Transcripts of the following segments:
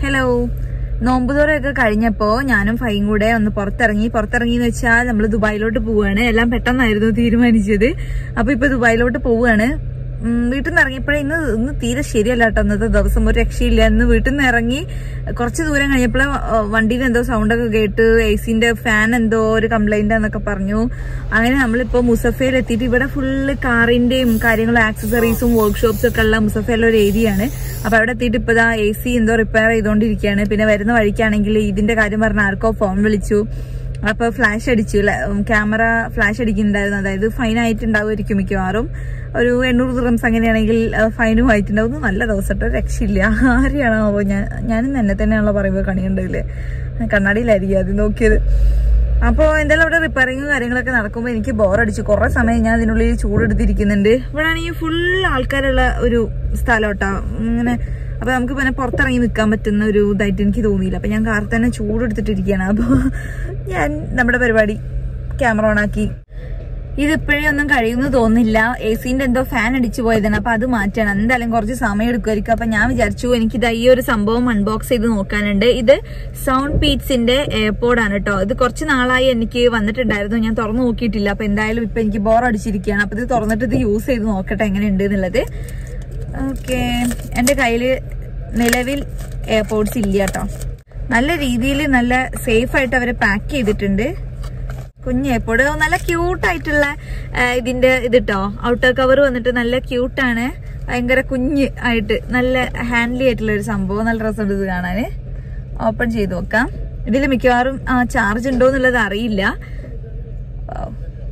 Hello നോമ്പുതോറൊക്കെ കഴിഞ്ഞപ്പോ ഞാനും ഫൈയും കൂടെ ഒന്ന് പുറത്തിറങ്ങി പുറത്തിറങ്ങി എന്ന് വെച്ചാൽ നമ്മൾ ദുബായിലോട്ട് പോവാണ് എല്ലാം പെട്ടെന്നായിരുന്നു തീരുമാനിച്ചത് അപ്പൊ ഇപ്പൊ ദുബായിലോട്ട് പോവാണ് ഉം, വീട്ടിൽ നിന്ന് ഇറങ്ങിയപ്പോഴേ ഇന്ന് ഇന്ന് തീരെ ശരിയല്ല കേട്ടോ അന്നത്തെ ദിവസം ഒരു രക്ഷയില്ല ഇന്ന് വീട്ടിൽ നിന്ന് ഇറങ്ങി കുറച്ച് ദൂരം കഴിഞ്ഞപ്പോഴേ വണ്ടിയിൽ എന്തോ സൗണ്ട് ഒക്കെ കേട്ട് എ സിന്റെ ഫാൻ എന്തോ ഒരു കംപ്ലൈന്റ് എന്നൊക്കെ പറഞ്ഞു അങ്ങനെ നമ്മളിപ്പോ മുസഫയിൽ എത്തിയിട്ട് ഇവിടെ ഫുള്ള് കാറിന്റെയും കാര്യങ്ങളും ആക്സസറീസും വർക്ക്ഷോപ്സും ഒക്കെ ഉള്ള മുസഫയിലെ ഒരു ഏരിയ ആണ് അപ്പൊ അവിടെ എത്തിയിട്ട് ഇപ്പൊ എ സി എന്തോ റിപ്പയർ ചെയ്തുകൊണ്ടിരിക്കുകയാണ് പിന്നെ വരുന്ന വഴിക്കാണെങ്കിൽ ഇതിന്റെ കാര്യം പറഞ്ഞ ആർക്കോ ഫോൺ വിളിച്ചു അപ്പൊ ഫ്ലാഷ് അടിച്ചു ക്യാമറ ഫ്ലാഷ് അടിക്കുന്നുണ്ടായിരുന്നു അതായത് ഫൈൻ ആയിട്ടുണ്ടാവുമായിരിക്കും മിക്കവാറും ഒരു എണ്ണൂറ് ദിറംസ് അങ്ങനെയാണെങ്കിൽ ഫൈനും ആയിട്ടുണ്ടാവും നല്ല ദിവസം കേട്ടോ രക്ഷയില്ല ആരെയാണോ ഞാൻ ഞാനും എന്നെ തന്നെയാണല്ലോ പറയുമ്പോൾ കണിയുണ്ടാവില്ലേ കണ്ണാടിയിലായിരിക്കും ആദ്യം നോക്കിയത് അപ്പോൾ എന്തായാലും അവിടെ റിപ്പയറിങ്ങും കാര്യങ്ങളൊക്കെ നടക്കുമ്പോൾ എനിക്ക് ബോറടിച്ചു കുറേ സമയം ഞാൻ അതിനുള്ളിൽ ചൂടെടുത്തിരിക്കുന്നുണ്ട് ഇവിടെ ആണെങ്കിൽ ഫുൾ ആൾക്കാരുള്ള ഒരു സ്ഥലം കേട്ടോ ഇങ്ങനെ അപ്പൊ നമുക്ക് പിന്നെ പുറത്തിറങ്ങി നിൽക്കാൻ പറ്റുന്ന ഒരു ഇതായിട്ട് എനിക്ക് തോന്നിയില്ല അപ്പൊ ഞാൻ കാറിൽ തന്നെ ചൂടെടുത്തിട്ടിരിക്കുകയാണ് അപ്പോൾ ഞാൻ നമ്മുടെ പരിപാടി ക്യാമറ ഓണാക്കി ഇതിപ്പോഴേ ഒന്നും കഴിയുമെന്ന് തോന്നില്ല എ സിന്റെ എന്തോ ഫാൻ അടിച്ചു പോയതാണ് അപ്പൊ അത് മാറ്റണം എന്തായാലും കുറച്ച് സമയം എടുക്കുമായിരിക്കും അപ്പൊ ഞാൻ വിചാരിച്ചു എനിക്ക് ഈ ഒരു സംഭവം അൺബോക്സ് ചെയ്ത് നോക്കാനുണ്ട് ഇത് സൗണ്ട് പീറ്റ്സിന്റെ എയർപോർട്ട് ആണ് കേട്ടോ ഇത് കുറച്ച് നാളായി എനിക്ക് വന്നിട്ടുണ്ടായിരുന്നു ഞാൻ തുറന്നു നോക്കിയിട്ടില്ല അപ്പൊ എന്തായാലും ഇപ്പൊ എനിക്ക് ബോർ അടിച്ചിരിക്കുകയാണ് അപ്പൊ ഇത് തുറന്നിട്ട് ഇത് യൂസ് ചെയ്ത് നോക്കട്ടെ എങ്ങനെയുണ്ട് എന്നുള്ളത് ഓക്കെ എന്റെ കയ്യില് നിലവിൽ എയർപോർട്സ് ഇല്ല കേട്ടോ നല്ല രീതിയിൽ നല്ല സേഫ് ആയിട്ട് അവരെ പാക്ക് ചെയ്തിട്ടുണ്ട് കുഞ്ഞ് എപ്പോഴും നല്ല ക്യൂട്ടായിട്ടുള്ള ഇതിന്റെ ഇതിട്ടോ ഔട്ടർ കവർ വന്നിട്ട് നല്ല ക്യൂട്ടാണ് ഭയങ്കര കുഞ്ഞ് ആയിട്ട് നല്ല ഹാൻഡ്ലി ആയിട്ടുള്ള ഒരു സംഭവം നല്ല രസമുണ്ട് ഇത് കാണാന് ഓപ്പൺ ചെയ്ത് നോക്കാം ഇതിൽ മിക്കവാറും ചാർജ് ഉണ്ടോ എന്നുള്ളത് അറിയില്ല Wow.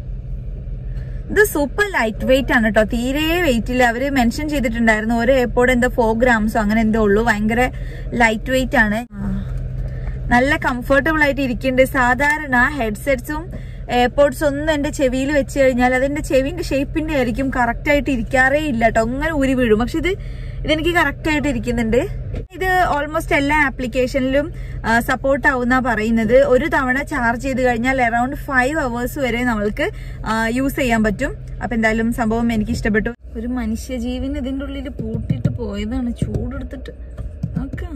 ഇത് സൂപ്പർ ലൈറ്റ് വെയിറ്റ് ആണ് കേട്ടോ തീരെ വെയിറ്റ് ഇല്ല അവര് മെൻഷൻ ചെയ്തിട്ടുണ്ടായിരുന്നു ഒരു എയർപോർട്ട് എന്തോ ഫോർ ഗ്രാംസോ അങ്ങനെ എന്തോ ഉള്ളൂ ഭയങ്കര ലൈറ്റ് വെയിറ്റ് ആണ് ആ. നല്ല കംഫർട്ടബിൾ ആയിട്ട് ഇരിക്കുന്നുണ്ട് സാധാരണ ഹെഡ്സെറ്റ്സും എയർപോർട്സ് ഒന്നും എന്റെ ചെവിയിൽ വെച്ച് കഴിഞ്ഞാൽ അതെന്റെ ചെവിന്റെ ഷേപ്പിന്റെ ആയിരിക്കും കറക്റ്റ് ആയിട്ട് ഇരിക്കാറേ ഇല്ല കേട്ടോ അങ്ങനെ ഊരി വീഴും പക്ഷെ ഇത് ഇതെനിക്ക് കറക്റ്റ് ആയിട്ട് ഇരിക്കുന്നുണ്ട് ഇത് ഓൾമോസ്റ്റ് എല്ലാ ആപ്ലിക്കേഷനിലും സപ്പോർട്ട് ആവുന്ന പറയുന്നത് ഒരു തവണ ചാർജ് ചെയ്ത് കഴിഞ്ഞാൽ അറൌണ്ട് ഫൈവ് അവേഴ്സ് വരെ നമ്മൾക്ക് യൂസ് ചെയ്യാൻ പറ്റും അപ്പൊ എന്തായാലും സംഭവം എനിക്ക് ഇഷ്ടപ്പെട്ടു ഒരു മനുഷ്യജീവിന് ഇതിന്റെ ഉള്ളിൽ പൂട്ടിട്ട് പോയതാണ് ചൂടെടുത്തിട്ട് ഓക്കെ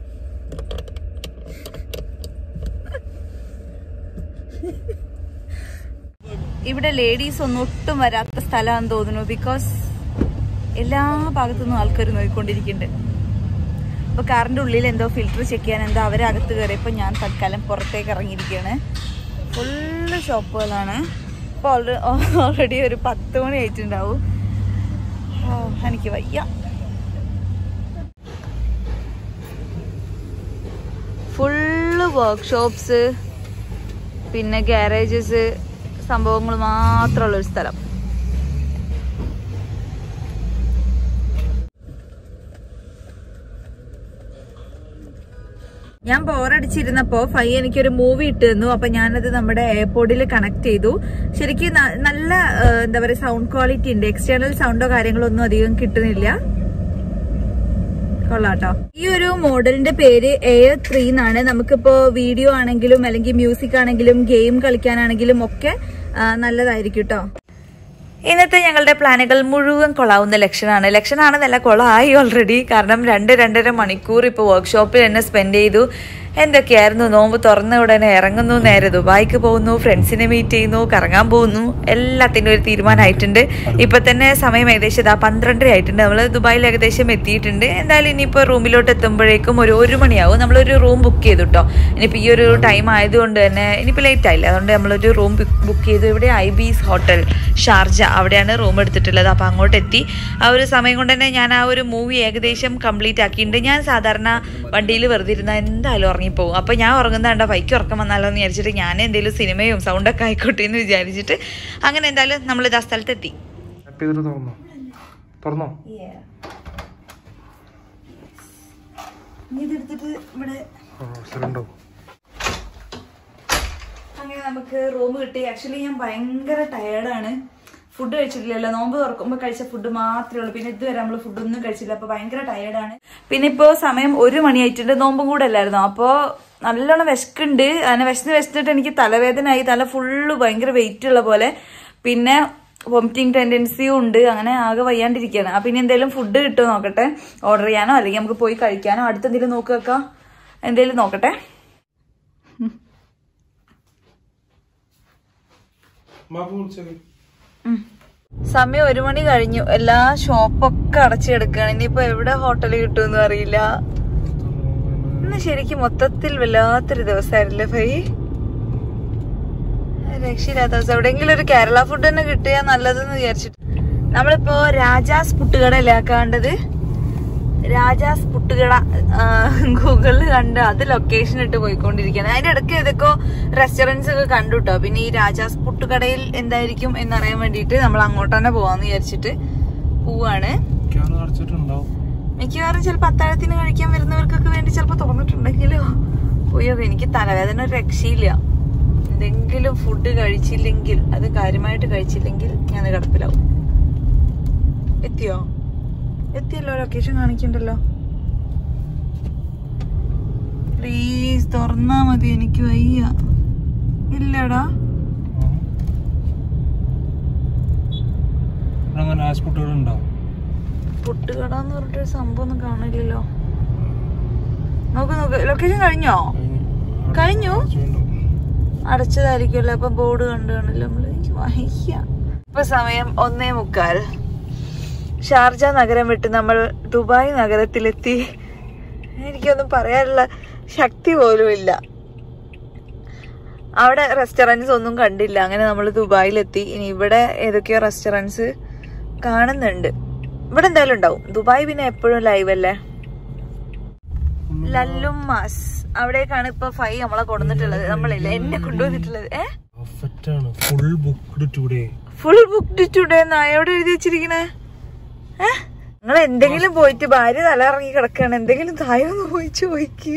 ഇവിടെ ലേഡീസ് ഒന്നും ഒട്ടും വരാത്ത സ്ഥലമാണെന്ന് തോന്നുന്നു ബിക്കോസ് എല്ലാ ഭാഗത്തുനിന്നും ആൾക്കാർ നോക്കിക്കൊണ്ടിരിക്കുന്നുണ്ട് അപ്പൊ കാറിന്റെ ഉള്ളിൽ എന്തോ ഫിൽറ്റർ ചെക്ക് ചെയ്യാൻ എന്തോ അവരെ അകത്ത് കയറിയപ്പോൾ ഞാൻ തൽക്കാലം പുറത്തേക്ക് ഇറങ്ങിയിരിക്കുകയാണ് ഫുള്ള് ഷോപ്പുകളാണ് ഇപ്പോൾ ഓൾറെഡി ഒരു പത്ത് മണി ആയിട്ടുണ്ടാവും ഓ, എനിക്ക് വയ്യ ഫുള്ള് വർക്ക്ഷോപ്സ് പിന്നെ ഗാരേജസ് സംഭവങ്ങൾ മാത്രമുള്ള ഒരു സ്ഥലം ഞാൻ ബോറടിച്ചിരുന്നപ്പോ ഫൈ എനിക്കൊരു മൂവി ഇട്ട് തന്നു അപ്പൊ ഞാനത് നമ്മുടെ എയർപോർട്ടിൽ കണക്ട് ചെയ്തു ശരിക്കും ന- നല്ല ആ, എന്താ പറയുക സൗണ്ട് ക്വാളിറ്റി ഉണ്ട് എക്സ്റ്റേണൽ സൗണ്ടോ കാര്യങ്ങളോ ഒന്നും അധികം കിട്ടുന്നില്ല കൊള്ളാട്ടോ ഈ ഒരു മോഡലിന്റെ പേര് എയർ ത്രീ എന്നാണ് നമുക്കിപ്പോ വീഡിയോ ആണെങ്കിലും അല്ലെങ്കിൽ മ്യൂസിക് ആണെങ്കിലും ഗെയിം കളിക്കാനാണെങ്കിലും ഒക്കെ ആ, നല്ലതായിരിക്കും കേട്ടോ ഇന്നത്തെ ഞങ്ങളുടെ പ്ലാനുകൾ മുഴുവൻ കൊള്ളാവുന്ന ലക്ഷണമാണ് ലക്ഷണമാണെന്നല്ല കൊളായി ഓൾറെഡി കാരണം രണ്ട് രണ്ടര മണിക്കൂർ ഇപ്പോൾ വർക്ക്ഷോപ്പിൽ തന്നെ സ്പെൻഡ് ചെയ്തു എന്തൊക്കെയായിരുന്നു നോമ്പ് തുറന്ന ഉടനെ ഇറങ്ങുന്നു നേരെ ദുബായിക്ക് പോകുന്നു ഫ്രണ്ട്സിനെ മീറ്റ് ചെയ്യുന്നു കറങ്ങാൻ പോകുന്നു എല്ലാത്തിനും ഒരു തീരുമാനമായിട്ടുണ്ട് ഇപ്പൊ തന്നെ സമയം ഏകദേശം ഇതാ പന്ത്രണ്ടര ആയിട്ടുണ്ട് നമ്മൾ ദുബായിൽ ഏകദേശം എത്തിയിട്ടുണ്ട് എന്തായാലും ഇനിയിപ്പോൾ റൂമിലോട്ട് എത്തുമ്പോഴേക്കും ഒരു ഒരു മണിയാവും നമ്മളൊരു റൂം ബുക്ക് ചെയ്തു കേട്ടോ ഇനിയിപ്പോൾ ഈ ഒരു ടൈം ആയതുകൊണ്ട് തന്നെ ഇനിയിപ്പോൾ ലേറ്റ് ആയില്ല അതുകൊണ്ട് നമ്മളൊരു റൂം ബുക്ക് ചെയ്തു ഇവിടെ ഐ ബീസ് ഹോട്ടൽ ഷാർജ അവിടെയാണ് റൂം എടുത്തിട്ടുള്ളത് അപ്പോൾ അങ്ങോട്ട് എത്തി ആ ഒരു സമയം കൊണ്ട് തന്നെ ഞാൻ ആ ഒരു മൂവി ഏകദേശം കംപ്ലീറ്റ് ആക്കിയിട്ടുണ്ട് ഞാൻ സാധാരണ വണ്ടിയിൽ വെറുതെ ഇരുന്നാൽ എന്തായാലും ഉറങ്ങിപ്പോകും അപ്പോൾ ഞാൻ ഉറങ്ങുന്ന കണ്ട ബൈക്ക് ഉറക്കം വന്നാലോ എന്ന് വിചാരിച്ചിട്ട് ഞാൻ എന്തെങ്കിലും സിനിമയും സൗണ്ടൊക്കെ ആയിക്കോട്ടെ എന്ന് വിചാരിച്ചിട്ട് അങ്ങനെ എന്തായാലും നമ്മൾ ഇത് ആ സ്ഥലത്തെത്തി ടാപ്പ് ചെയ്തിട്ട് തുറന്നോ തുറന്നോ ഇതെടുത്തിട്ട് ഇവിടെ സിലിണ്ടോ അങ്ങനെ നമുക്ക് റൂം കിട്ടി ആക്ച്വലി ഞാൻ ഭയങ്കര ടയേർഡാണ് ഫുഡ് കഴിച്ചിട്ടില്ലല്ലോ നോമ്പ് തുറക്കുമ്പോൾ കഴിച്ച ഫുഡ് മാത്രമേ ഉള്ളൂ പിന്നെ ഇതുവരെ നമ്മൾ ഫുഡൊന്നും കഴിച്ചില്ല അപ്പൊ ഭയങ്കര ടയേർഡാണ് പിന്നെ ഇപ്പോ സമയം ഒരു മണിയായിട്ടുണ്ട് നോമ്പും കൂടെ അല്ലായിരുന്നു അപ്പോ നല്ലോണം വിശക്കുണ്ട് അങ്ങനെ വിശന്ന് വിശന്നിട്ട് എനിക്ക് തലവേദനയായി തല ഫുള്ള് ഭയങ്കര വെയിറ്റ് ഉള്ള പോലെ പിന്നെ വോമിറ്റിംഗ് ടെൻഡൻസിയും ഉണ്ട് അങ്ങനെ ആകെ വയ്യാണ്ടിരിക്കുകയാണ് അപ്പൊ ഇനി എന്തെങ്കിലും ഫുഡ് കിട്ടുമോ നോക്കട്ടെ ഓർഡർ ചെയ്യാനോ അല്ലെങ്കിൽ നമുക്ക് പോയി കഴിക്കാനോ അടുത്തെന്തെങ്കിലും നോക്കി വെക്കാം എന്തേലും നോക്കട്ടെ ബാബു വിളിച്ചത് സമയം ഒരു മണി കഴിഞ്ഞു എല്ലാ ഷോപ്പൊക്കെ അടച്ചു കിടക്കുകയാണ് ഇനിയിപ്പോ എവിടെ ഹോട്ടൽ കിട്ടുമെന്ന് അറിയില്ല ഇന്ന് ശരിക്കും മൊത്തത്തിൽ വല്ലാത്തൊരു ദിവസമായിരുന്നില്ലേ ഫൈ രക്ഷയില്ലാത്ത ദിവസം എവിടെയെങ്കിലും ഒരു കേരള ഫുഡ് തന്നെ കിട്ടിയാ നല്ലതെന്ന് വിചാരിച്ചിട്ട് നമ്മളിപ്പോ രാജാസ് പുട്ടുകടയിലാ കണ്ടത് രാജാസ് പുട്ടുകട ഗൂഗിളിൽ കണ്ട് അത് ലൊക്കേഷൻ ഇട്ട് പോയിക്കൊണ്ടിരിക്കുകയാണ് അതിന്റെ ഇടയ്ക്ക് ഏതൊക്കെ റെസ്റ്റോറൻറ്റ്സ് ഒക്കെ കണ്ടു കേട്ടോ പിന്നെ ഈ രാജാസ് പുട്ടുകടയിൽ എന്തായിരിക്കും എന്നറിയാൻ വേണ്ടിയിട്ട് നമ്മൾ അങ്ങോട്ട് തന്നെ പോവാന്ന് വിചാരിച്ചിട്ട് പോവാണ് ക്യാമറ അടച്ചിട്ടുണ്ടാവും മിക്കവാറും ചിലപ്പോൾ അത്താഴത്തിന് കഴിക്കാൻ വരുന്നവർക്കൊക്കെ വേണ്ടി ചിലപ്പോൾ തുറന്നിട്ടുണ്ടെങ്കിലോ പോയോ എനിക്ക് തലവേദന ഒരു രക്ഷയില്ല എന്തെങ്കിലും ഫുഡ് കഴിച്ചില്ലെങ്കിൽ അത് കാര്യമായിട്ട് കഴിച്ചില്ലെങ്കിൽ ഞാൻ കിടപ്പിലാവും എത്തിയോ എത്തിയല്ലോ ലൊക്കേഷൻ കാണിക്കണ്ടല്ലോ പ്ലീസ് തുറന്നാ മതി എനിക്ക് വയ്യ ഇല്ലടാ ഇവിടെ അങ്ങനെ ഹോസ്പിറ്റലുകൾ ഉണ്ടാവും പുട്ടുകട എന്ന് പറഞ്ഞിട്ടൊരു സംഭവം ഒന്നും കാണില്ലല്ലോ നോക്ക് നോക്ക് ലൊക്കേഷൻ കഴിഞ്ഞോ കഴിഞ്ഞു അടച്ചതായിരിക്കുമല്ലോ അപ്പൊ ബോർഡ് കണ്ടു കാണില്ല നമ്മള് എനിക്ക് വഹിക്ക ഇപ്പൊ സമയം ഒന്നേ മുക്കാൽ ഷാർജ നഗരം വിട്ട് നമ്മൾ ദുബായ് നഗരത്തിലെത്തി എനിക്കൊന്നും പറയാനുള്ള ശക്തി പോലും ഇല്ല അവിടെ റെസ്റ്റോറൻറ്റ്സ് ഒന്നും കണ്ടില്ല അങ്ങനെ നമ്മൾ ദുബായിലെത്തി ഇനി ഇവിടെ ഏതൊക്കെയോ റെസ്റ്റോറൻറ്റ്സ് കാണുന്നുണ്ട് ഇവിടെ എന്തായാലും ഉണ്ടാവും ദുബായ് പിന്നെ എപ്പോഴും ലൈവ് അല്ലേ ലല്ലുമാസ് അവിടേക്കാണ് ഇപ്പൊ ഫൈ നമ്മളെ കൊണ്ടുവന്നിട്ടുള്ളത് നമ്മളില്ല എന്നെ കൊണ്ടുവന്നിട്ടുള്ളത് ഏ പെർഫെക്റ്റ് ആണ് full booked today full booked today എന്നാ എവിടെ എഴുതി വെച്ചിരിക്കണേ ഏ നിങ്ങൾ എന്തെങ്കിലും പോയിട്ട് ഭാര്യ തല ഇറങ്ങി കിടക്കാണ് എന്തെങ്കിലും തായൊന്ന് പോയി ചോദിക്ക്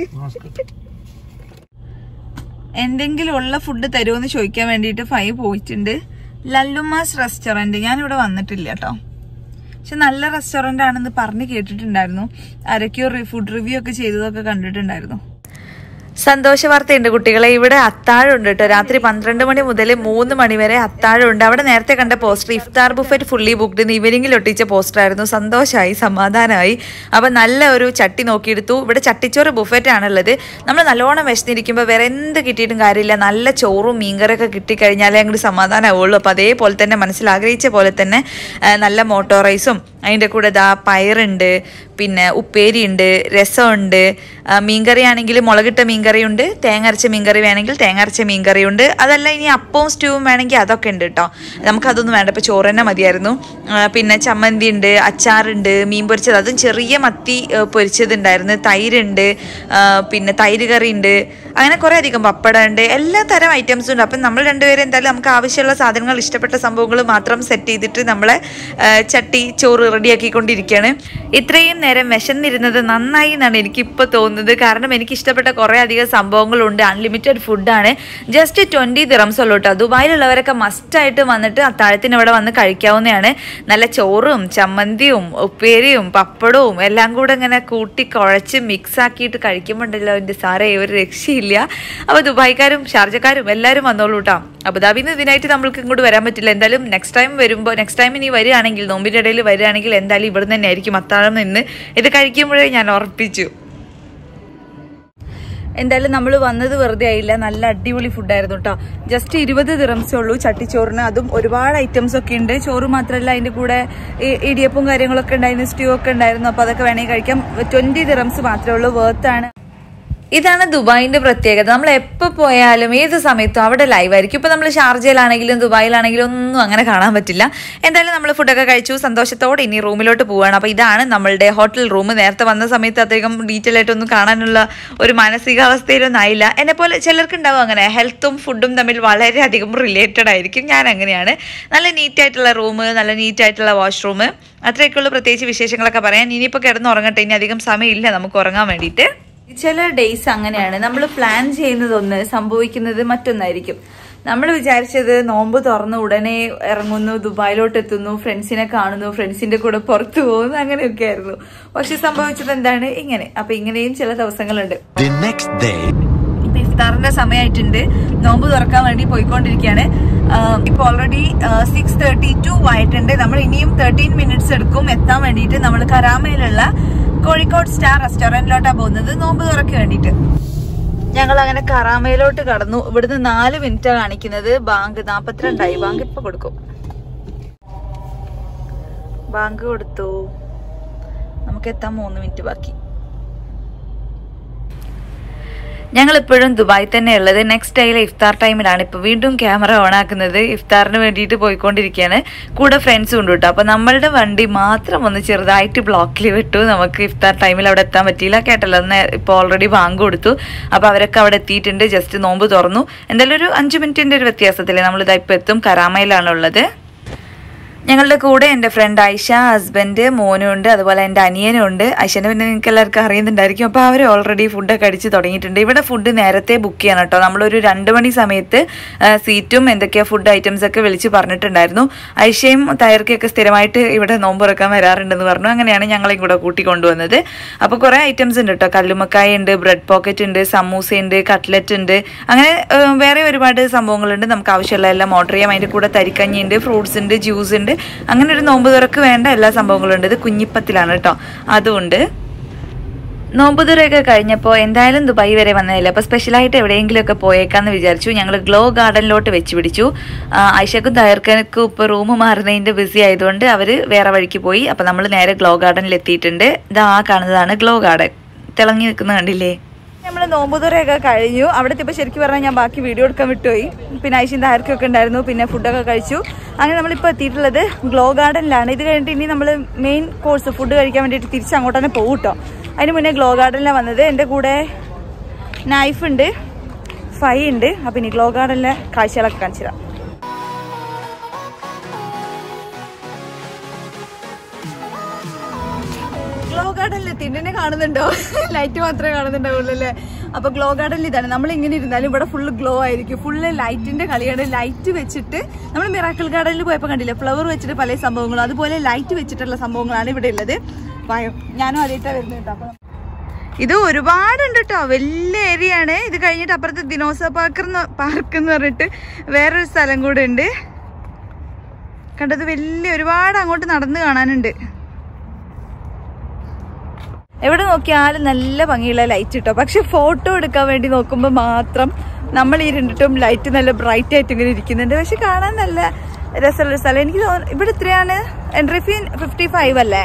എന്തെങ്കിലും ഉള്ള ഫുഡ് തരുമോന്ന് ചോദിക്കാൻ വേണ്ടിയിട്ട് ഫൈ പോയിട്ടുണ്ട് ലല്ലുമാസ് റെസ്റ്റോറന്റ് ഞാൻ ഇവിടെ വന്നിട്ടില്ല കേട്ടോ പക്ഷെ നല്ല റെസ്റ്റോറന്റ് ആണെന്ന് പറഞ്ഞ് കേട്ടിട്ടുണ്ടായിരുന്നു ആരൊക്കെയോ ഫുഡ് റിവ്യൂ ഒക്കെ ചെയ്തതൊക്കെ കണ്ടിട്ടുണ്ടായിരുന്നു സന്തോഷ വാർത്തയുണ്ട് കുട്ടികളെ ഇവിടെ അത്താഴമുണ്ട് കേട്ടോ രാത്രി പന്ത്രണ്ട് മണി മുതൽ മൂന്ന് മണി വരെ അത്താഴമുണ്ട് അവിടെ നേരത്തെ കണ്ട പോസ്റ്റർ ഇഫ്താർ ബുഫറ്റ് ഫുള്ളി ബുക്ക്ഡ് ഇന്ന് ഈവനിങ്ങിൽ ഒട്ടിച്ച പോസ്റ്റർ ആയിരുന്നു സന്തോഷമായി സമാധാനമായി അപ്പം നല്ല ഒരു ചട്ടി നോക്കിയെടുത്തു ഇവിടെ ചട്ടിച്ചോറ് ബുഫറ്റ് ആണുള്ളത് നമ്മൾ നല്ലോണം വിശന്നിരിക്കുമ്പോൾ വേറെ എന്ത് കിട്ടിയിട്ടും കാര്യമില്ല നല്ല ചോറും മീൻകറിയൊക്കെ കിട്ടിക്കഴിഞ്ഞാലേ അങ്ങോട്ട് സമാധാനമാവുള്ളൂ അപ്പോൾ അതേപോലെ തന്നെ മനസ്സിൽ ആഗ്രഹിച്ച പോലെ തന്നെ ആ, നല്ല മോട്ടോ റൈസും അതിൻ്റെ കൂടെ ദാ പയറുണ്ട് പിന്നെ ഉപ്പേരിയുണ്ട് രസമുണ്ട് ആ, മീൻകറി ആണെങ്കിൽ മുളകിട്ട മീൻകറിയുണ്ട് തേങ്ങ അരച്ച മീൻകറി വേണമെങ്കിൽ തേങ്ങ അരച്ച മീൻകറിയുണ്ട് അതല്ല ഇനി അപ്പവും സ്റ്റൂവും വേണമെങ്കിൽ അതൊക്കെ ഉണ്ട് കേട്ടോ നമുക്കതൊന്നും വേണ്ട ഇപ്പോൾ ചോറ് തന്നെ മതിയായിരുന്നു ആ, പിന്നെ ചമ്മന്തി ഉണ്ട് അച്ചാറുണ്ട് മീൻ പൊരിച്ചത് അതും ചെറിയ മത്തി ആ, പൊരിച്ചതുണ്ടായിരുന്നു തൈരുണ്ട് ആ, പിന്നെ തൈര് കറി ഉണ്ട് അങ്ങനെ കുറേ അധികം പപ്പടം ഉണ്ട് എല്ലാ തരം ഐറ്റംസും ഉണ്ട് അപ്പം നമ്മൾ രണ്ടുപേരും എന്തായാലും നമുക്ക് ആവശ്യമുള്ള സാധനങ്ങൾ ഇഷ്ടപ്പെട്ട സംഭവങ്ങൾ മാത്രം സെറ്റ് ചെയ്തിട്ട് നമ്മളെ ആ, ചട്ടി ചോറ് റെഡിയാക്കിക്കൊണ്ടിരിക്കുകയാണ് ഇത്രയും നേരം വിശന്നിരുന്നത് നന്നായി എന്നാണ് എനിക്ക് ഇപ്പോൾ തോന്നുന്നത് കാരണം എനിക്ക് ഇഷ്ടപ്പെട്ട കുറേ അധികം സംഭവങ്ങളുണ്ട് അൺലിമിറ്റഡ് ഫുഡാണ് ജസ്റ്റ് ട്വൻറ്റി ദിറംസ് ഉള്ളൂ കേട്ടോ ദുബായിലുള്ളവരൊക്കെ മസ്റ്റായിട്ട് വന്നിട്ട് അത്താഴത്തിന് ഇവിടെ വന്ന് കഴിക്കാവുന്നതാണ് നല്ല ചോറും ചമ്മന്തിയും ഉപ്പേരിയും പപ്പടവും എല്ലാം കൂടെ ഇങ്ങനെ കൂട്ടി കുഴച്ച് മിക്സ് ആക്കിയിട്ട് കഴിക്കുമ്പോണ്ടല്ലോ എൻ്റെ സാറേ ഒരു രക്ഷയില്ല അപ്പോൾ ദുബായിക്കാരും ഷാർജക്കാരും എല്ലാവരും വന്നോളൂ കേട്ടോ അബുദാബിയിൽ നിന്ന് ഇതിനായിട്ട് നമ്മൾക്ക് ഇങ്ങോട്ട് വരാൻ പറ്റില്ല എന്തായാലും നെക്സ്റ്റ് ടൈം വരുമ്പോൾ നെക്സ്റ്റ് ടൈം ഇനി വരികയാണെങ്കിൽ നോമ്പിൻ്റെ ഇടയിൽ വരികയാണെങ്കിൽ എന്തായാലും ഇവിടെ തന്നെ ആയിരിക്കും അത്താഴം നിന്ന് ഇത് കഴിക്കുമ്പോഴേ ഞാൻ ഉറപ്പിച്ചു എന്തായാലും നമ്മൾ വന്നത് വെറുതെ ആയില്ല നല്ല അടിപൊളി ഫുഡായിരുന്നു കേട്ടോ ജസ്റ്റ് ഇരുപത് ദിറംസേ ഉള്ളൂ ചട്ടിച്ചോറിന് അതും ഒരുപാട് ഐറ്റംസ് ഒക്കെ ഉണ്ട് ചോറ് മാത്രമല്ല അതിന്റെ കൂടെ ഈ ഇടിയപ്പവും കാര്യങ്ങളൊക്കെ ഉണ്ടായിരുന്നു സ്റ്റ്യൂ ഒക്കെ ഉണ്ടായിരുന്നു അപ്പോൾ അതൊക്കെ വേണമെങ്കിൽ കഴിക്കാം ട്വന്റി ദിറംസ് മാത്രമേ ഉള്ളൂ വേർത്താണ് ഇതാണ് ദുബായിന്റെ പ്രത്യേകത നമ്മൾ എപ്പോൾ പോയാലും ഏത് സമയത്തും അവിടെ ലൈവ് ആയിരിക്കും ഇപ്പൊ നമ്മൾ ഷാർജയിലാണെങ്കിലും ദുബായിലാണെങ്കിലും ഒന്നും അങ്ങനെ കാണാൻ പറ്റില്ല എന്തായാലും നമ്മൾ ഫുഡൊക്കെ കഴിച്ചു സന്തോഷത്തോടെ ഇനി റൂമിലോട്ട് പോവുകയാണ് അപ്പോൾ ഇതാണ് നമ്മളുടെ ഹോട്ടൽ റൂം നേരത്തെ വന്ന സമയത്ത് അധികം ഡീറ്റെയിൽ ആയിട്ടൊന്നും കാണാനുള്ള ഒരു മാനസികാവസ്ഥയിലൊന്നും ആയില്ല എന്നെ പോലെ ചിലർക്ക് ഉണ്ടാവും അങ്ങനെ ഹെൽത്തും ഫുഡും തമ്മിൽ വളരെയധികം റിലേറ്റഡ് ആയിരിക്കും ഞാൻ അങ്ങനെയാണ് നല്ല നീറ്റ് ആയിട്ടുള്ള റൂം നല്ല നീറ്റ് ആയിട്ടുള്ള വാഷ്റൂം അത്രയൊക്കെയുള്ള പ്രത്യേകിച്ച് വിശേഷങ്ങളൊക്കെ പറയാൻ ഇനിയിപ്പോൾ കിടന്ന് ഉറങ്ങട്ടെ ഇനി അധികം സമയമില്ല നമുക്ക് ഉറങ്ങാൻ വേണ്ടിയിട്ട് ചില ഡേയ്സ് അങ്ങനെയാണ് നമ്മൾ പ്ലാൻ ചെയ്യുന്നത് ഒന്ന് സംഭവിക്കുന്നത് മറ്റൊന്നായിരിക്കും നമ്മൾ വിചാരിച്ചത് നോമ്പ് തുറന്ന് ഉടനെ ഇറങ്ങുന്നു ദുബായിലോട്ട് എത്തുന്നു ഫ്രണ്ട്സിനെ കാണുന്നു ഫ്രണ്ട്സിന്റെ കൂടെ പുറത്തു പോകുന്നു അങ്ങനെയൊക്കെ ആയിരുന്നു പക്ഷെ സംഭവിച്ചത് എന്താണ് ഇങ്ങനെ അപ്പൊ ഇങ്ങനെയും ചില ദിവസങ്ങളുണ്ട് The next day. ഇപ്പൊ ഇഫ്താറിന്റെ സമയമായിട്ടുണ്ട് നോമ്പ് തുറക്കാൻ വേണ്ടി പോയിക്കൊണ്ടിരിക്കുകയാണ് ആഹ് ഇപ്പൊ ഓൾറെഡി സിക്സ് തേർട്ടി ടു ആയിട്ടുണ്ട് നമ്മൾ ഇനിയും തേർട്ടീൻ മിനിറ്റ്സ് എടുക്കും എത്താൻ വേണ്ടിയിട്ട് നമ്മൾ കരാമയിലുള്ള കോഴിക്കോട് സ്റ്റാർ റെസ്റ്റോറന്റിലോട്ടാ പോകുന്നത് നോമ്പ് തുറക്ക് വേണ്ടിട്ട് ഞങ്ങൾ അങ്ങനെ കറാമയിലോട്ട് കടന്നു ഇവിടുന്ന് നാല് മിനിറ്റാ കാണിക്കുന്നത് ബാങ്ക് നാപ്പത്തിരണ്ടായി ബാങ്ക് ഇപ്പൊ കൊടുക്കും ബാങ്ക് കൊടുത്തു നമുക്ക് എത്താൻ മൂന്ന് മിനിറ്റ് ബാക്കി ഞങ്ങൾ ഇപ്പോഴും ദുബായ് തന്നെ ഉള്ളത് നെക്സ്റ്റ് ഡേയിലെ ഇഫ്താർ ടൈമിലാണ് ഇപ്പോൾ വീണ്ടും ക്യാമറ ഓൺ ആക്കുന്നത് ഇഫ്താറിന് വേണ്ടിയിട്ട് പോയിക്കൊണ്ടിരിക്കുകയാണ് കൂടെ ഫ്രണ്ട്സും ഉണ്ട് കേട്ടോ അപ്പോൾ നമ്മളുടെ വണ്ടി മാത്രം ഒന്ന് ചെറുതായിട്ട് ബ്ലോക്കിൽ വിട്ടു നമുക്ക് ഇഫ്താർ ടൈമിൽ അവിടെ എത്താൻ പറ്റിയില്ല കേട്ടല്ലോ ഒന്ന് ഇപ്പോൾ ഓൾറെഡി ബാങ്ക് കൊടുത്തു അപ്പോൾ അവരൊക്കെ അവിടെ എത്തിയിട്ടുണ്ട് ജസ്റ്റ് നോമ്പ് തുറന്നു എന്തായാലും ഒരു അഞ്ച് മിനിറ്റിൻ്റെ ഒരു വ്യത്യാസത്തില്ലേ നമ്മളിതാ ഇപ്പോൾ എത്തും കരാമയിലാണ് ഉള്ളത് ഞങ്ങളുടെ കൂടെ എൻ്റെ ഫ്രണ്ട് ഐഷ ഹസ്ബൻഡ് മോനും ഉണ്ട് അതുപോലെ എൻ്റെ അനിയനും ഉണ്ട് ഐഷനെ പിന്നെ നിങ്ങൾക്ക് എല്ലാവർക്കും അറിയുന്നുണ്ടായിരിക്കും അപ്പോൾ അവർ ഓൾറെഡി ഫുഡൊക്കെ അടിച്ച് തുടങ്ങിയിട്ടുണ്ട് ഇവിടെ ഫുഡ് നേരത്തെ ബുക്ക് ചെയ്യണം കേട്ടോ നമ്മളൊരു രണ്ട് മണി സമയത്ത് ആ, സീറ്റും എന്തൊക്കെയാ ഫുഡ് ഐറ്റംസ് ഒക്കെ വിളിച്ച് പറഞ്ഞിട്ടുണ്ടായിരുന്നു ഐഷയും തയർക്കൊക്കെ സ്ഥിരമായിട്ട് ഇവിടെ നോമ്പ് തുറക്കാൻ വരാറുണ്ടെന്ന് പറഞ്ഞു അങ്ങനെയാണ് ഞങ്ങളെയും കൂടെ കൂട്ടി കൊണ്ടുവന്നത് അപ്പോൾ കുറേ ഐറ്റംസ് ഉണ്ട് കേട്ടോ കല്ലുമക്കായ ഉണ്ട് ബ്രെഡ് പോക്കറ്റ് ഉണ്ട് സമൂസ ഉണ്ട് കട്ട്ലറ്റ് ഉണ്ട് അങ്ങനെ ആ, വേറെ ഒരുപാട് സംഭവങ്ങളുണ്ട് നമുക്ക് ആവശ്യമുള്ള എല്ലാം ഓർഡർ ചെയ്യാം അതിൻ്റെ കൂടെ തരിക്കഞ്ഞി ഉണ്ട് ഫ്രൂട്ട്സ് ഉണ്ട് ജ്യൂസ് ഉണ്ട് അങ്ങനെ ഒരു നോമ്പ് തുറക്ക് വേണ്ട എല്ലാ സംഭവങ്ങളും ഉണ്ട് ഇത് കുഞ്ഞിപ്പത്തിലാണ് കേട്ടോ അതുകൊണ്ട് നോമ്പ് തുറയൊക്കെ കഴിഞ്ഞപ്പോൾ എന്തായാലും ദുബായ് വരെ വന്നതല്ലേ അപ്പോൾ സ്പെഷ്യലായിട്ട് എവിടെയെങ്കിലുമൊക്കെ പോയേക്കാന്ന് വിചാരിച്ചു ഞങ്ങൾ ഗ്ലോ ഗാർഡനിലോട്ട് വെച്ച് പിടിച്ചു ആ, ഐഷക്കും തയർക്കനക്കും ഇപ്പോൾ റൂം മാറുന്നതിൻ്റെ ബിസി ആയതുകൊണ്ട് അവർ വേറെ വഴിക്ക് പോയി അപ്പോൾ നമ്മൾ നേരെ ഗ്ലോ ഗാർഡനിൽ എത്തിയിട്ടുണ്ട് ഇതാ ആ കാണുന്നതാണ് ഗ്ലോ ഗാർഡൻ തിളങ്ങി നിൽക്കുന്ന കണ്ടില്ലേ നമ്മൾ നോമ്പുതുറയൊക്കെ കഴിഞ്ഞു അവിടെ എത്തിയപ്പോൾ ശരിക്കും പറഞ്ഞാൽ ഞാൻ ബാക്കി വീഡിയോ എടുക്കാൻ വിട്ടുപോയി പിന്നെ ഐശിൻ്റെ ആർക്കൊക്കെ ഉണ്ടായിരുന്നു പിന്നെ ഫുഡൊക്കെ കഴിച്ചു അങ്ങനെ നമ്മളിപ്പോൾ എത്തിയിട്ടുള്ളത് ഗ്ലോ ഗാർഡനിലാണ് ഇത് കഴിഞ്ഞിട്ട് ഇനി നമ്മൾ മെയിൻ കോഴ്സ് ഫുഡ് കഴിക്കാൻ വേണ്ടിയിട്ട് തിരിച്ച് അങ്ങോട്ട് തന്നെ പോകും കേട്ടോ അതിന് മുന്നേ ഗ്ലോ ഗാർഡനിലാണ് വന്നത് എൻ്റെ കൂടെ നൈഫ് ഉണ്ട് ഫൈ ഉണ്ട് അപ്പം ഇനി ഗ്ലോ ഗാർഡനിലെ കാഴ്ചകളൊക്കെ കാണിച്ചു തരാം ഗ്ലോ ഗാർഡനിൽ എത്തിയിട്ട് കാണുന്നുണ്ടോ ലൈറ്റ് മാത്രമേ കാണുന്നുണ്ടാവുള്ളൂ അല്ലേ അപ്പൊ ഗ്ലോ ഗാർഡനിൽ ഇതാണ് നമ്മൾ ഇങ്ങനെ ഇരുന്നാലും ഇവിടെ ഫുള്ള് ഗ്ലോ ആയിരിക്കും ഫുള്ള് ലൈറ്റിന്റെ കളിയാണ് ലൈറ്റ് വെച്ചിട്ട് നമ്മൾ മിറാക്കിൾ ഗാർഡനിൽ പോയപ്പോൾ കണ്ടില്ലേ ഫ്ലവർ വെച്ചിട്ട് പല സംഭവങ്ങളും അതുപോലെ ലൈറ്റ് വെച്ചിട്ടുള്ള സംഭവങ്ങളാണ് ഇവിടെ ഉള്ളത് വായോ ഞാനും ആദ്യമായിട്ടാണ് വരുന്നത് കേട്ടോ അപ്പൊ ഇത് ഒരുപാടുണ്ട് കേട്ടോ വലിയ ഏരിയ ആണ് ഇത് കഴിഞ്ഞിട്ട് അപ്പുറത്ത് ദിനോസ പാർക്ക് പാർക്ക് എന്ന് പറഞ്ഞിട്ട് വേറൊരു സ്ഥലം കൂടെ ഉണ്ട് കണ്ടത് വലിയ ഒരുപാട് അങ്ങോട്ട് നടന്ന് കാണാനുണ്ട് എവിടെ നോക്കിയാലും നല്ല ഭംഗിയുള്ള ലൈറ്റ് കിട്ടോ പക്ഷെ ഫോട്ടോ എടുക്കാൻ വേണ്ടി നോക്കുമ്പോൾ മാത്രം നമ്മൾ ഇരുണ്ടിട്ടും ലൈറ്റ് നല്ല ബ്രൈറ്റ് ആയിട്ട് ഇങ്ങനെ ഇരിക്കുന്നുണ്ട് പക്ഷെ കാണാൻ നല്ല രസമുള്ള സ്ഥലം എനിക്ക് തോന്നുന്നു ഇവിടെ എത്രയാണ് എൻട്രി ഫീ ഫിഫ്റ്റി ഫൈവ് അല്ലേ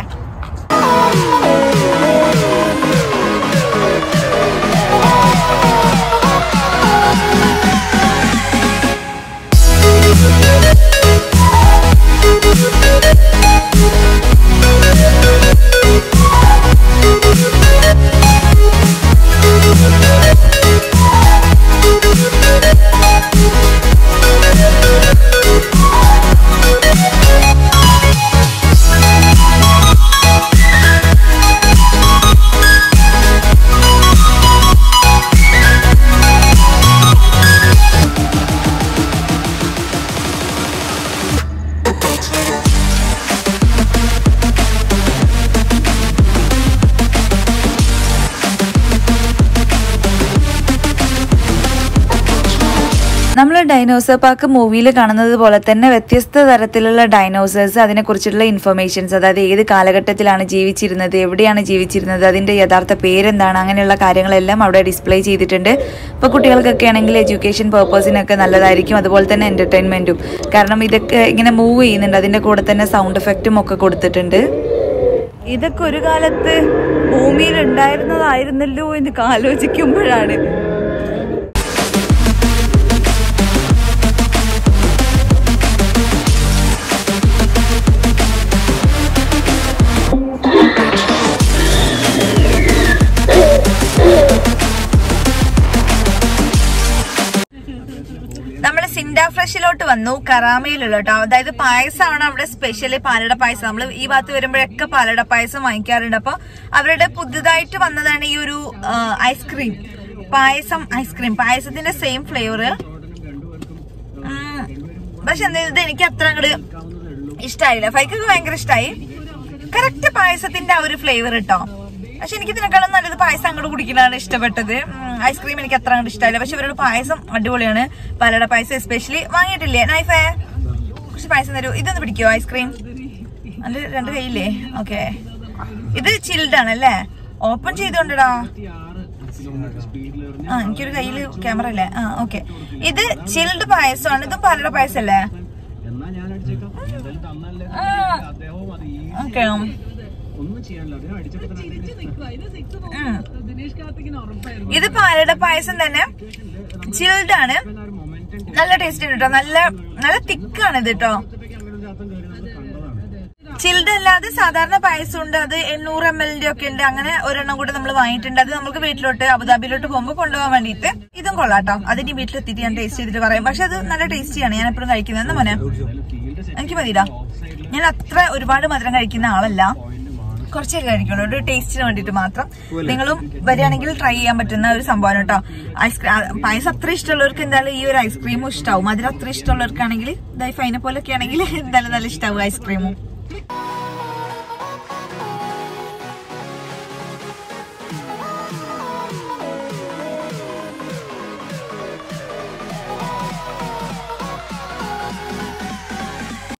നമ്മൾ ഡൈനോസർ പാർക്ക് മൂവിയിൽ കാണുന്നത് പോലെ തന്നെ വ്യത്യസ്ത തരത്തിലുള്ള ഡൈനോസേഴ്സ് അതിനെക്കുറിച്ചുള്ള ഇൻഫർമേഷൻസ് അതായത് ഏത് കാലഘട്ടത്തിലാണ് ജീവിച്ചിരുന്നത് എവിടെയാണ് ജീവിച്ചിരുന്നത് അതിൻ്റെ യഥാർത്ഥ പേരെന്താണ് അങ്ങനെയുള്ള കാര്യങ്ങളെല്ലാം അവിടെ ഡിസ്പ്ലേ ചെയ്തിട്ടുണ്ട് ഇപ്പോൾ കുട്ടികൾക്കൊക്കെ ആണെങ്കിൽ എഡ്യൂക്കേഷൻ പേർപ്പസിനൊക്കെ നല്ലതായിരിക്കും അതുപോലെ തന്നെ എൻ്റർടൈൻമെൻറ്റും കാരണം ഇതൊക്കെ ഇങ്ങനെ മൂവ് ചെയ്യുന്നുണ്ട് അതിൻ്റെ കൂടെ തന്നെ സൗണ്ട് എഫക്റ്റും ഒക്കെ കൊടുത്തിട്ടുണ്ട് ഇതൊക്കെ ഒരു കാലത്ത് ഭൂമിയിൽ ഉണ്ടായിരുന്നതായിരുന്നല്ലോ എന്ന് ആലോചിക്കുമ്പോഴാണ് നമ്മൾ സിൻഡ ഫ്രഷിലോട്ട് വന്നു കറാമയിലുള്ള കേട്ടോ അതായത് പായസമാണ് അവിടെ സ്പെഷ്യലി പാലട പായസം നമ്മൾ ഈ ഭാഗത്ത് വരുമ്പോഴൊക്കെ പാലട പായസം വാങ്ങിക്കാറുണ്ട് അപ്പൊ അവരുടെ പുതുതായിട്ട് വന്നതാണ് ഈ ഒരു ആ, ഐസ്ക്രീം പായസം ഐസ്ക്രീം പായസത്തിന്റെ സെയിം ഫ്ലേവർ പക്ഷെ എന്താ ഇത് എനിക്ക് അത്ര അങ്ങോട്ട് ഇഷ്ടായില്ല ഫൈക്കൊക്കെ ഭയങ്കര ഇഷ്ടായി കറക്റ്റ് പായസത്തിന്റെ ആ ഒരു ഫ്ലേവർ കേട്ടോ പക്ഷെ എനിക്ക് ഇതിനേക്കാളും നല്ലത് പായസം അങ്ങോട്ട് കുടിക്കലാണ് ഇഷ്ടപ്പെട്ടത് ഐസ്ക്രീം എനിക്ക് അത്ര അങ്ങോട്ട് ഇഷ്ടമായില്ല പക്ഷെ ഇവരുടെ പായസം അടിപൊളിയാണ് പാലട പായസം എസ്പെഷ്യലി വാങ്ങിയിട്ടില്ലേ നൈഫേ കുറച്ച് പായസം തരൂ ഇതൊന്ന് പിടിക്കോ ഐസ്ക്രീം നല്ല രണ്ട് കൈയില്ലേ ഓക്കെ ഇത് ചിൽഡ് ആണ് അല്ലേ ഓപ്പൺ ചെയ്തോണ്ടടാ ആ എനിക്കൊരു കയ്യില് ക്യാമറ അല്ലേ ആ ഓക്കെ ഇത് ചിൽഡ് പായസമാണ് ഇതും പാലട പായസല്ലേ എന്നാ ഞാൻ അടിച്ചേക്കാം എന്തായാലും തന്നല്ലേ അദ്ദേഹവും അത് ഈ ഓക്കെ ഒന്നും ചെയ്യാനില്ല അദ്ദേഹം അടിച്ചപ്പോ തന്നെ അദ്ദേഹം ഇത് പാലട പായസം തന്നെ ചിൽഡ് ആണ് മൊമെന്റം നല്ല ടേസ്റ്റ് ഉണ്ട് കേട്ടോ നല്ല നല്ല തിക്കാണ് ഇത് കേട്ടോ അങ്ങനെ ഒരു ചാത്തം കയറി നമ്മൾ കണ്ടതാണ് ചിൽഡ് അല്ലാതെ സാധാരണ പായസം ഉണ്ട് അത് എണ്ണൂറ് എം എല്ലിന്റെ ഒക്കെ ഉണ്ട് അങ്ങനെ ഒരെണ്ണം കൂടെ നമ്മൾ വാങ്ങിയിട്ടുണ്ട് അത് നമുക്ക് വീട്ടിലോട്ട് അബുദാബിയിലോട്ട് പോകുമ്പോൾ കൊണ്ടുപോകാൻ വേണ്ടിയിട്ട് ഇതും കൊള്ളാട്ടോ അതിന് വീട്ടിലെത്തിയിട്ട് ഞാൻ ടേസ്റ്റ് ചെയ്തിട്ട് പറയാം പക്ഷെ അത് നല്ല ടേസ്റ്റിയാണ് ഞാൻ എപ്പോഴും കഴിക്കുന്നത് എന്താ മോനെ എനിക്ക് മതിയില്ല ഞാൻ അത്ര ഒരുപാട് മധുരം കഴിക്കുന്ന ആളല്ല കുറച്ചൊക്കെ കഴിക്കുള്ളൂ ഒരു ടേസ്റ്റിന് വേണ്ടിയിട്ട് മാത്രം നിങ്ങളും വരികയാണെങ്കിൽ ട്രൈ ചെയ്യാൻ പറ്റുന്ന ഒരു സംഭവമാണ് കേട്ടോ ഐസ്ക്രീം പായസം അത്ര ഇഷ്ടമുള്ളവർക്ക് എന്തായാലും ഈ ഒരു ഐസ്ക്രീമും ഇഷ്ടാവും അതിൽ അത്ര ഇഷ്ടമുള്ളവർക്കാണെങ്കിൽ ഇതായി ഫൈനെ പോലൊക്കെ ആണെങ്കിൽ എന്തായാലും നല്ല ഇഷ്ടാവും ഐസ്ക്രീമും